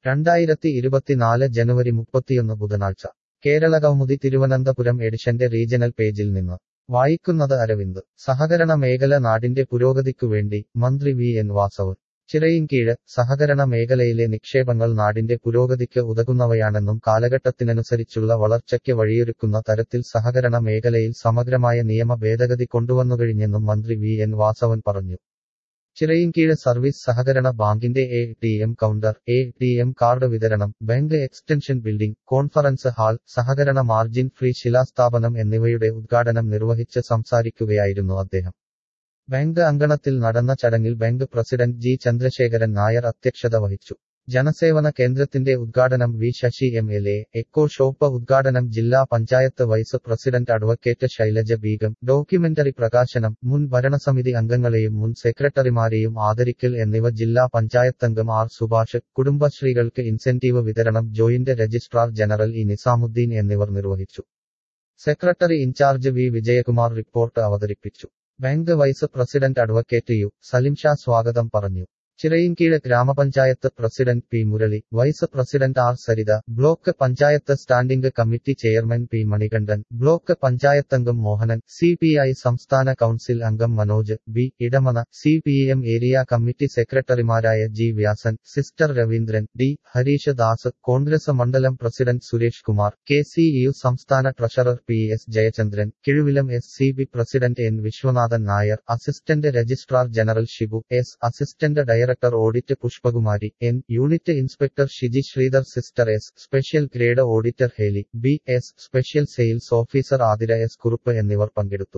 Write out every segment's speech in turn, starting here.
രണ്ടായിരത്തി ഇരുപത്തിനാല് ജനുവരി മുപ്പത്തിയൊന്ന് ബുധനാഴ്ച കേരളകൗമുദി തിരുവനന്തപുരം എഡിഷന്റെ റീജണൽ പേജിൽ നിന്ന് വായിക്കുന്നത് അരവിന്ദ് സഹകരണ മേഖല നാടിന്റെ പുരോഗതിക്കുവേണ്ടി മന്ത്രി വി എൻ വാസവ് ചിറയിൻകീഴ് സഹകരണ മേഖലയിലെ നിക്ഷേപങ്ങൾ നാടിന്റെ പുരോഗതിക്ക് ഉതകുന്നവയാണെന്നും കാലഘട്ടത്തിനനുസരിച്ചുള്ള വളർച്ചയ്ക്ക് വഴിയൊരുക്കുന്ന തരത്തിൽ സഹകരണ മേഖലയിൽ സമഗ്രമായ നിയമ ഭേദഗതി കൊണ്ടുവന്നുകഴിഞ്ഞെന്നും മന്ത്രി വി എൻ വാസവൻ പറഞ്ഞു ചിറയിൻകീഴ് സർവീസ് സഹകരണ ബാങ്കിന്റെ A T M counter A T M card വിതരണം bank extension building conference hall സഹകരണ മാർജിൻ ഫ്രീ ശിലാസ്ഥാപനം എന്നിവയുടെ ഉദ്ഘാടനം നിർവഹിച്ച് സംസാരിക്കുകയായിരുന്നു അദ്ദേഹം ബാങ്ക് അങ്കണത്തിൽ നടന്ന ചടങ്ങിൽ bank president G Chandrasekharan Nair അധ്യക്ഷത വഹിച്ചു ജനസേവന കേന്ദ്രത്തിന്റെ ഉദ്ഘാടനം V Sasi M L A eco shop ഉദ്ഘാടനം ജില്ലാ panchayat vice president advocate Shailaja Beegum documentary പ്രകാശനം മുൻ ഭരണസമിതി അംഗങ്ങളെയും മുൻ സെക്രട്ടറിമാരെയും ആദരിക്കൽ എന്നിവ ജില്ലാ പഞ്ചായത്തംഗം ആർ സുഭാഷ് കുടുംബശ്രീകൾക്ക് ഇൻസെന്റീവ് വിതരണം joint registrar general E Nizamuddin എന്നിവർ നിർവഹിച്ചു secretary in charge V Vijayakumar report അവതരിപ്പിച്ചു bank vice president advocate U Salimsha സ്വാഗതം പറഞ്ഞു ചിറയിൻകീഴ് ഗ്രാമപഞ്ചായത്ത് president P Murali vice president R Saritha block panchayat standing committee chairman P Manikandan block പഞ്ചായത്തംഗം മോഹനൻ സി പി ഐ സംസ്ഥാന കൌൺസിൽ അംഗം Manoj B Edamana C P M area committee സെക്രട്ടറിമാരായ G Vyasan sister Raveendran D Harish Das Congress മണ്ഡലം president Suresh Kumar K C U സംസ്ഥാന treasurer P S Jayachandran Kizhuvilam S C B president N Viswanathan Nair assistant registrar general Shibu S assistant director audit Pushpakumari N unit inspector Shiji Sridhar sister S special grade auditor Heli B S special sales officer Athira S Kurup എന്നിവർ പങ്കെടുത്തു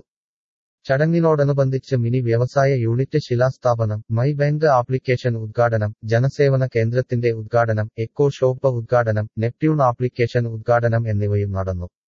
ചടങ്ങിനോടനുബന്ധിച്ച് mini വ്യവസായ unit ശിലാസ്ഥാപനം my bank application ഉദ്ഘാടനം ജനസേവന കേന്ദ്രത്തിന്റെ ഉദ്ഘാടനം eco shop ഉദ്ഘാടനം നെപ്റ്റ്യൂൺ ആപ്ലിക്കേഷൻ ഉദ്ഘാടനം എന്നിവയും നടന്നു